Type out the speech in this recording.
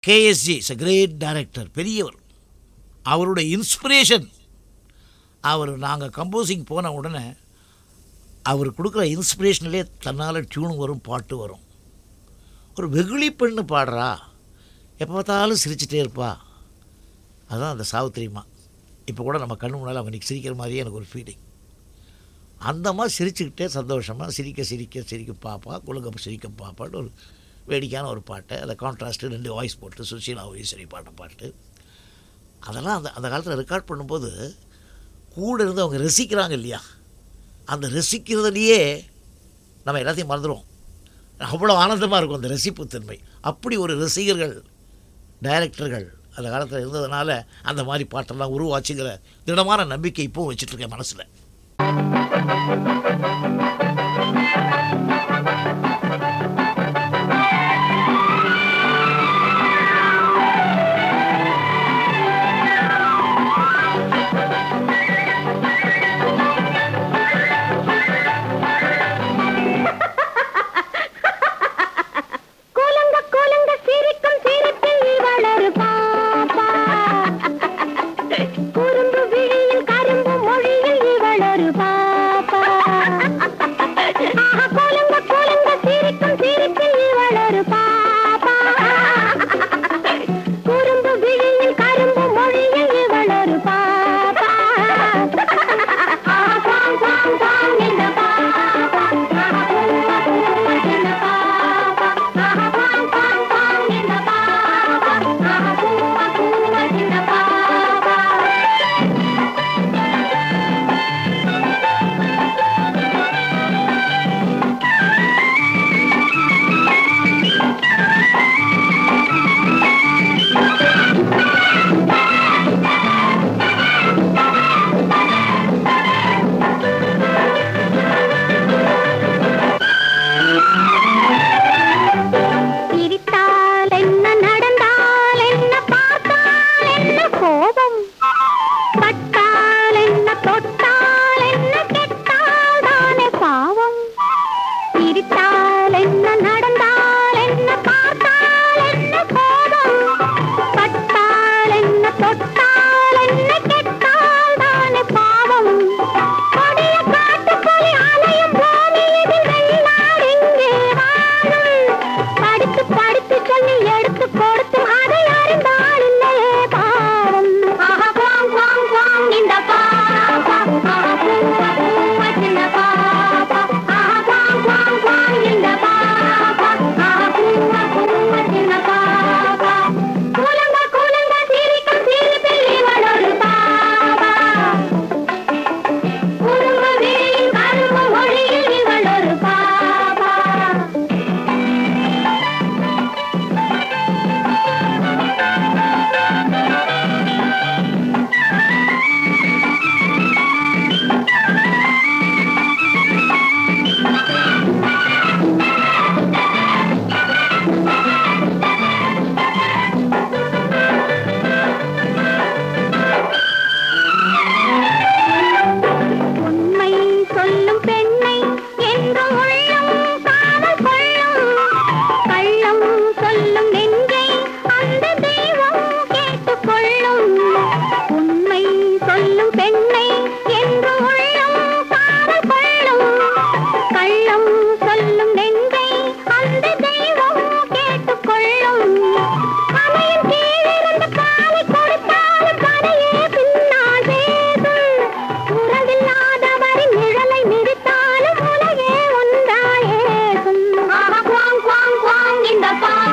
KSG is a great director பெரியவர் அவருடைய inspiration அவர் நாங்கள் கம்போசிங் போன உடனே அவர் கொடுக்குற இன்ஸ்பிரேஷன்லே தன்னால் டியூன் வரும் பாட்டு வரும் ஒரு வெகுளி பெண்ணு பாடுறா எப்போ பார்த்தாலும் சிரிச்சிட்டே இருப்பா அதுதான் அந்த சாவித்திரிமா இப்போ கூட நம்ம கண்ணு முன்னால் அவங்க இன்னைக்கு சிரிக்கிற மாதிரியே எனக்கு ஒரு ஃபீலிங் அந்த மாதிரி சிரிச்சுக்கிட்டே சந்தோஷமாக சிரிக்க சிரிக்க சிரிக்க பாப்பா குழுங்க சிரிக்க பாப்பான்னு ஒரு வேடிக்கையான ஒரு பாட்டு அதில் கான்ட்ராஸ்ட்டு ரெண்டு வாய்ஸ் போட்டு சுஷீலா ஈஸ்வரி பாட்ட பாட்டு அதெல்லாம் அந்த அந்த காலத்தில் ரெக்கார்ட் பண்ணும்போது கூட இருந்து அவங்க ரசிக்கிறாங்க இல்லையா அந்த ரசிக்கிறதுலையே நம்ம எல்லாத்தையும் மறந்துடுவோம் அவ்வளோ ஆனந்தமாக இருக்கும் அந்த ரசிப்புத்தன்மை அப்படி ஒரு ரசிகர்கள் டைரக்டர்கள் அந்த காலத்தில் இருந்ததுனால அந்த மாதிரி பாட்டெல்லாம் உருவாச்சுங்கிற திடமான நம்பிக்கை இப்போவும் வச்சுட்ருக்கேன் மனசில் கோலங்க கோலங்க சிரிக்கும் சிரிப்பில் வளரு பாப்பா குறும்பு விழியில் கரும்பு மொழியில் வளரு பாப்பா ஆஹா, கோலங்க கோலங்க சிரிக்கும் சிரிப்பில் வளரு பாப்பா குறும்பு விழியில் கரும்பு மொழியில் வளரு பாப்பா ஆஹா, குவாங், குவாங், குவாங் இந்த பாப்பா ஆஹா, குவாங், இந்த பாப்பா ஆஹா, குவாங், குவாங், குவாங் இந்த பாப்பா ஆஹா, கூவா, கூவா இந்த பாப்பா சிரித்தால் என்ன நடந்தால் என்ன பார்த்தால் என்ன கோபம் பட்டால் என்ன தொட்டால் என்ன கெட்டால் தானே பாவம் சிரித்தால் என்ன நடந்தால் என்ன பார்த்தால் என்ன கோபம் பட்டால் என்ன தொட்டால் என்ன கெட்டால் தானே பாவம் கொடிய காட்டுப்புலி அலையும் பூமி இதில் வெள்ளாடு இங்கே வாழும் படித்து படித்து சொல்லி எடுத்து கொடுத்து அதை அறிந்தால் இல்லையே பாவம் ஆஹா குவாங் குவாங் குவாங் இந்த பாப்பா ஆஹா பூவா பூவா சின்ன பாப்பா ஆஹா குவாங் குவாங் குவாங் இந்த பாப்பா ஆஹா பூவா பூவா சின்ன பாப்பா கூலங்க கூலங்க சிரிக்கும் சிரிப்பில் இவள் ஒரு பாப்பா குறும்பு விழியில் கரும்பு மொழியில் இவள் ஒரு பாப்பா உண்மை சொல்லும் பெண்ணை என்றும் உள்ளம் காவல் கொள்ளும் கள்ளம் சொல்லும் நெஞ்சை அந்த தெய்வம் கேட்டுக் கொள்ளும் உண்மை சொல்லும் பெண்ணை என்றும் உள்ளம் காவல் கொள்ளும் கள்ளம் சொல்லும் நெஞ்சை அந்த தெய்வம் கேட்டுக் கொள்ளும் அவையின் கீழிருந்து காலை கொடுத்தாலும் கதையே பின்னால் பேசும் உறவில்லாதவரின் நிழலை மிதித்தாலும் உலகே ஒன்றாயே ஆஹா குவாங் குவாங் குவாங் இந்த பா